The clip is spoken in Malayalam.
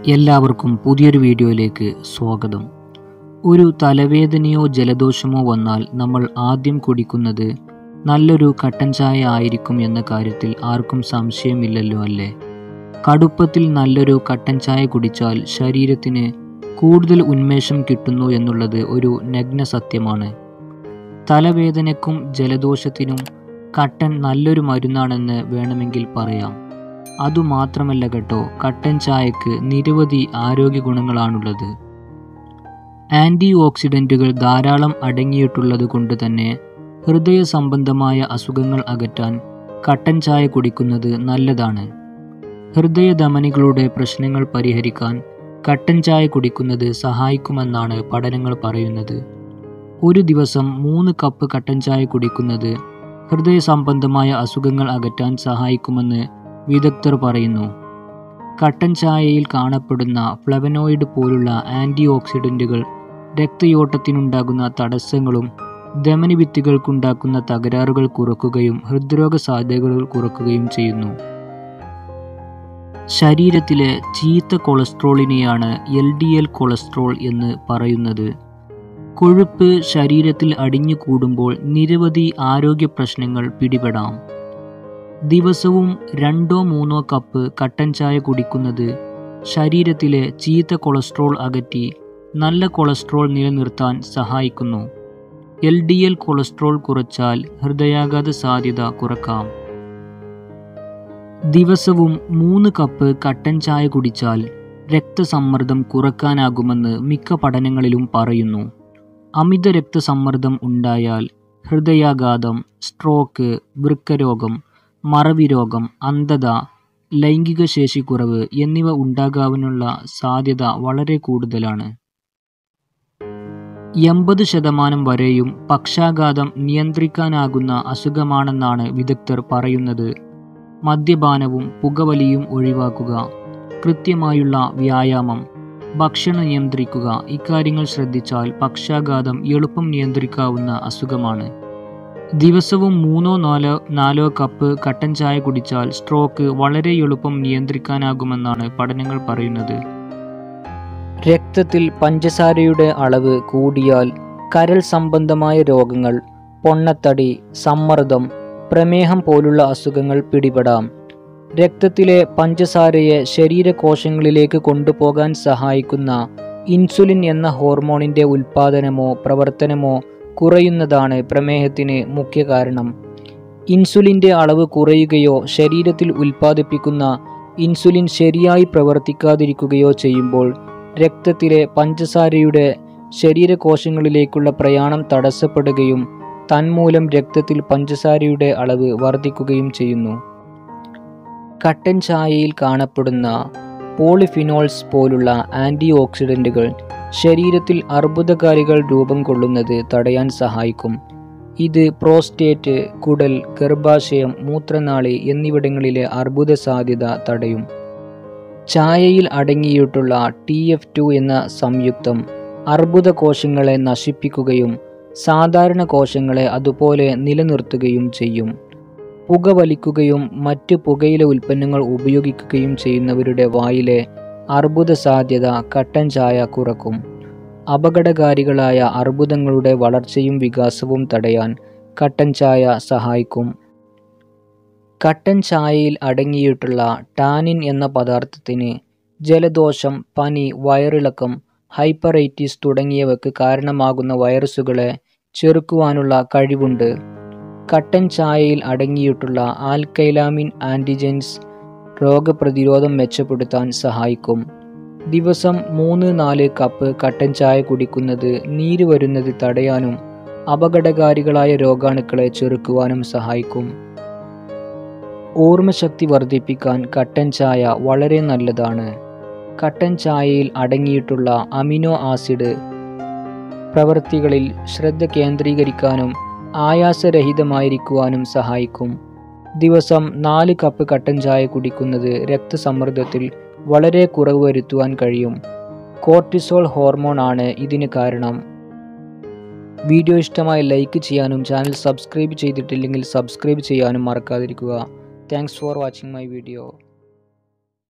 എല്ലാവർക്കും പുതിയൊരു വീഡിയോയിലേക്ക് സ്വാഗതം ഒരു തലവേദനയോ ജലദോഷമോ വന്നാൽ നമ്മൾ ആദ്യം കുടിക്കുന്നത് നല്ലൊരു കട്ടൻ ചായ ആയിരിക്കും എന്ന കാര്യത്തിൽ ആർക്കും സംശയമില്ലല്ലോ അല്ലേ കടുപ്പത്തിൽ നല്ലൊരു കട്ടൻ ചായ കുടിച്ചാൽ ശരീരത്തിന് കൂടുതൽ ഉന്മേഷം കിട്ടുന്നു എന്നുള്ളത് ഒരു നഗ്ന സത്യമാണ് തലവേദനയ്ക്കും ജലദോഷത്തിനും കട്ടൻ നല്ലൊരു മരുന്നാണെന്ന് വേണമെങ്കിൽ പറയാം അതുമാത്രമല്ല കേട്ടോ കട്ടൻ ചായക്ക് നിരവധി ആരോഗ്യ ഗുണങ്ങളാണുള്ളത് ആൻറ്റി ഓക്സിഡൻറ്റുകൾ ധാരാളം അടങ്ങിയിട്ടുള്ളത് കൊണ്ട് തന്നെ ഹൃദയ സംബന്ധമായ അസുഖങ്ങൾ അകറ്റാൻ കട്ടൻ ചായ കുടിക്കുന്നത് നല്ലതാണ് ഹൃദയ ധമനികളുടെ പ്രശ്നങ്ങൾ പരിഹരിക്കാൻ കട്ടൻ ചായ കുടിക്കുന്നത് സഹായിക്കുമെന്നാണ് പഠനങ്ങൾ പറയുന്നത് ഒരു ദിവസം മൂന്ന് കപ്പ് കട്ടൻ ചായ കുടിക്കുന്നത് ഹൃദയ സംബന്ധമായ അസുഖങ്ങൾ അകറ്റാൻ സഹായിക്കുമെന്ന് വിദഗ്ധർ പറയുന്നു കട്ടൻ ചായയിൽ കാണപ്പെടുന്ന ഫ്ലവനോയിഡ് പോലുള്ള ആൻറ്റി ഓക്സിഡൻറ്റുകൾ രക്തയോട്ടത്തിനുണ്ടാകുന്ന തടസ്സങ്ങളും ധമനിഭിത്തികൾക്കുണ്ടാക്കുന്ന തകരാറുകൾ കുറക്കുകയും ഹൃദ്രോഗ സാധ്യതകൾ കുറക്കുകയും ചെയ്യുന്നു ശരീരത്തിലെ ചീത്ത കൊളസ്ട്രോളിനെയാണ് എൽ ഡി എൽ കൊളസ്ട്രോൾ എന്ന് പറയുന്നത് കൊഴുപ്പ് ശരീരത്തിൽ അടിഞ്ഞു കൂടുമ്പോൾ നിരവധി ആരോഗ്യ പ്രശ്നങ്ങൾ പിടിപെടാം ദിവസവും രണ്ടോ മൂന്നോ കപ്പ് കട്ടൻ ചായ കുടിക്കുന്നത് ശരീരത്തിലെ ചീത്ത കൊളസ്ട്രോൾ അകറ്റി നല്ല കൊളസ്ട്രോൾ നിലനിർത്താൻ സഹായിക്കുന്നു എൽ ഡി എൽ കൊളസ്ട്രോൾ കുറച്ചാൽ ഹൃദയാഘാത സാധ്യത കുറക്കാം ദിവസവും മൂന്ന് കപ്പ് കട്ടൻ ചായ കുടിച്ചാൽ രക്തസമ്മർദ്ദം കുറക്കാനാകുമെന്ന് മിക്ക പഠനങ്ങളിലും പറയുന്നു അമിത രക്തസമ്മർദ്ദം ഉണ്ടായാൽ ഹൃദയാഘാതം സ്ട്രോക്ക് വൃക്കരോഗം മറവി രോഗം അന്ധത ലൈംഗിക ശേഷി കുറവ് എന്നിവ ഉണ്ടാകാനുള്ള സാധ്യത വളരെ കൂടുതലാണ് എൺപത് ശതമാനം വരെയും പക്ഷാഘാതം നിയന്ത്രിക്കാനാകുന്ന അസുഖമാണെന്നാണ് വിദഗ്ധർ പറയുന്നത് മദ്യപാനവും പുകവലിയും ഒഴിവാക്കുക കൃത്യമായുള്ള വ്യായാമം ഭക്ഷണം നിയന്ത്രിക്കുക ഇക്കാര്യങ്ങൾ ശ്രദ്ധിച്ചാൽ പക്ഷാഘാതം എളുപ്പം നിയന്ത്രിക്കാവുന്ന അസുഖമാണ് ദിവസവും മൂന്നോ നാലോ നാലോ കപ്പ് കട്ടൻ ചായ കുടിച്ചാൽ സ്ട്രോക്ക് വളരെ എളുപ്പം നിയന്ത്രിക്കാനാകുമെന്നാണ് പഠനങ്ങൾ പറയുന്നത് രക്തത്തിൽ പഞ്ചസാരയുടെ അളവ് കൂടിയാൽ കരൾ സംബന്ധമായ രോഗങ്ങൾ പൊണ്ണത്തടി സമ്മർദ്ദം പ്രമേഹം പോലുള്ള അസുഖങ്ങൾ പിടിപെടാം രക്തത്തിലെ പഞ്ചസാരയെ ശരീരകോശങ്ങളിലേക്ക് കൊണ്ടുപോകാൻ സഹായിക്കുന്ന ഇൻസുലിൻ എന്ന ഹോർമോണിൻ്റെ ഉൽപ്പാദനമോ പ്രവർത്തനമോ കുറയുന്നതാണ് പ്രമേഹത്തിന് മുഖ്യ കാരണം ഇൻസുലിൻ്റെ അളവ് കുറയുകയോ ശരീരത്തിൽ ഉൽപ്പാദിപ്പിക്കുന്ന ഇൻസുലിൻ ശരിയായി പ്രവർത്തിക്കാതിരിക്കുകയോ ചെയ്യുമ്പോൾ രക്തത്തിലെ പഞ്ചസാരയുടെ ശരീരകോശങ്ങളിലേക്കുള്ള പ്രയാണം തടസ്സപ്പെടുകയും തന്മൂലം രക്തത്തിൽ പഞ്ചസാരയുടെ അളവ് വർദ്ധിക്കുകയും ചെയ്യുന്നു കട്ടൻ ചായയിൽ കാണപ്പെടുന്ന പോളിഫിനോൾസ് പോലുള്ള ആൻറ്റി ഓക്സിഡൻറ്റുകൾ ശരീരത്തിൽ അർബുദകാരികൾ രൂപം കൊള്ളുന്നത് തടയാൻ സഹായിക്കും ഇത് പ്രോസ്റ്റേറ്റ് കുടൽ ഗർഭാശയം മൂത്രനാളി എന്നിവിടങ്ങളിലെ അർബുദ സാധ്യത തടയും ചായയിൽ അടങ്ങിയിട്ടുള്ള ടി എഫ് ടു എന്ന സംയുക്തം അർബുദ കോശങ്ങളെ നശിപ്പിക്കുകയും സാധാരണ കോശങ്ങളെ അതുപോലെ നിലനിർത്തുകയും ചെയ്യും പുകവലിക്കുകയും മറ്റ് പുകയില ഉൽപ്പന്നങ്ങൾ ഉപയോഗിക്കുകയും ചെയ്യുന്നവരുടെ വായിലെ അർബുദ സാധ്യത കട്ടൻ ചായ കുറക്കും അപകടകാരികളായ അർബുദങ്ങളുടെ വളർച്ചയും വികാസവും തടയാൻ കട്ടൻ ചായ സഹായിക്കും കട്ടൻ ചായയിൽ അടങ്ങിയിട്ടുള്ള ടാനിൻ എന്ന പദാർത്ഥത്തിന് ജലദോഷം പനി വയറിളക്കം ഹൈപ്പറൈറ്റിസ് തുടങ്ങിയവയ്ക്ക് കാരണമാകുന്ന വൈറസുകളെ ചെറുക്കുവാനുള്ള കഴിവുണ്ട് കട്ടൻ ചായയിൽ അടങ്ങിയിട്ടുള്ള ആൽക്കൈലാമിൻ ആൻറ്റിജൻസ് രോഗപ്രതിരോധം മെച്ചപ്പെടുത്താൻ സഹായിക്കും ദിവസം മൂന്ന് നാല് കപ്പ് കട്ടൻ ചായ കുടിക്കുന്നത് നീര് വരുന്നത് തടയാനും അപകടകാരികളായ രോഗാണുക്കളെ ചെറുക്കുവാനും സഹായിക്കും ഓർമ്മശക്തി വർദ്ധിപ്പിക്കാൻ കട്ടൻ ചായ വളരെ നല്ലതാണ് കട്ടൻ ചായയിൽ അടങ്ങിയിട്ടുള്ള അമിനോ ആസിഡ് പ്രവൃത്തികളിൽ ശ്രദ്ധ കേന്ദ്രീകരിക്കാനും ആയാസരഹിതമായിരിക്കുവാനും സഹായിക്കും ദിവസം നാല് കപ്പ് കട്ടൻ ചായ കുടിക്കുന്നത് രക്തസമ്മർദ്ദത്തിൽ വളരെ കുറവ് വരുത്തുവാൻ കഴിയും കോർട്ടിസോൾ ഹോർമോൺ ആണ് ഇതിന് കാരണം വീഡിയോ ഇഷ്ടമായി ലൈക്ക് ചെയ്യാനും ചാനൽ സബ്സ്ക്രൈബ് ചെയ്തിട്ടില്ലെങ്കിൽ സബ്സ്ക്രൈബ് ചെയ്യാനും മറക്കാതിരിക്കുക thanks for watching my video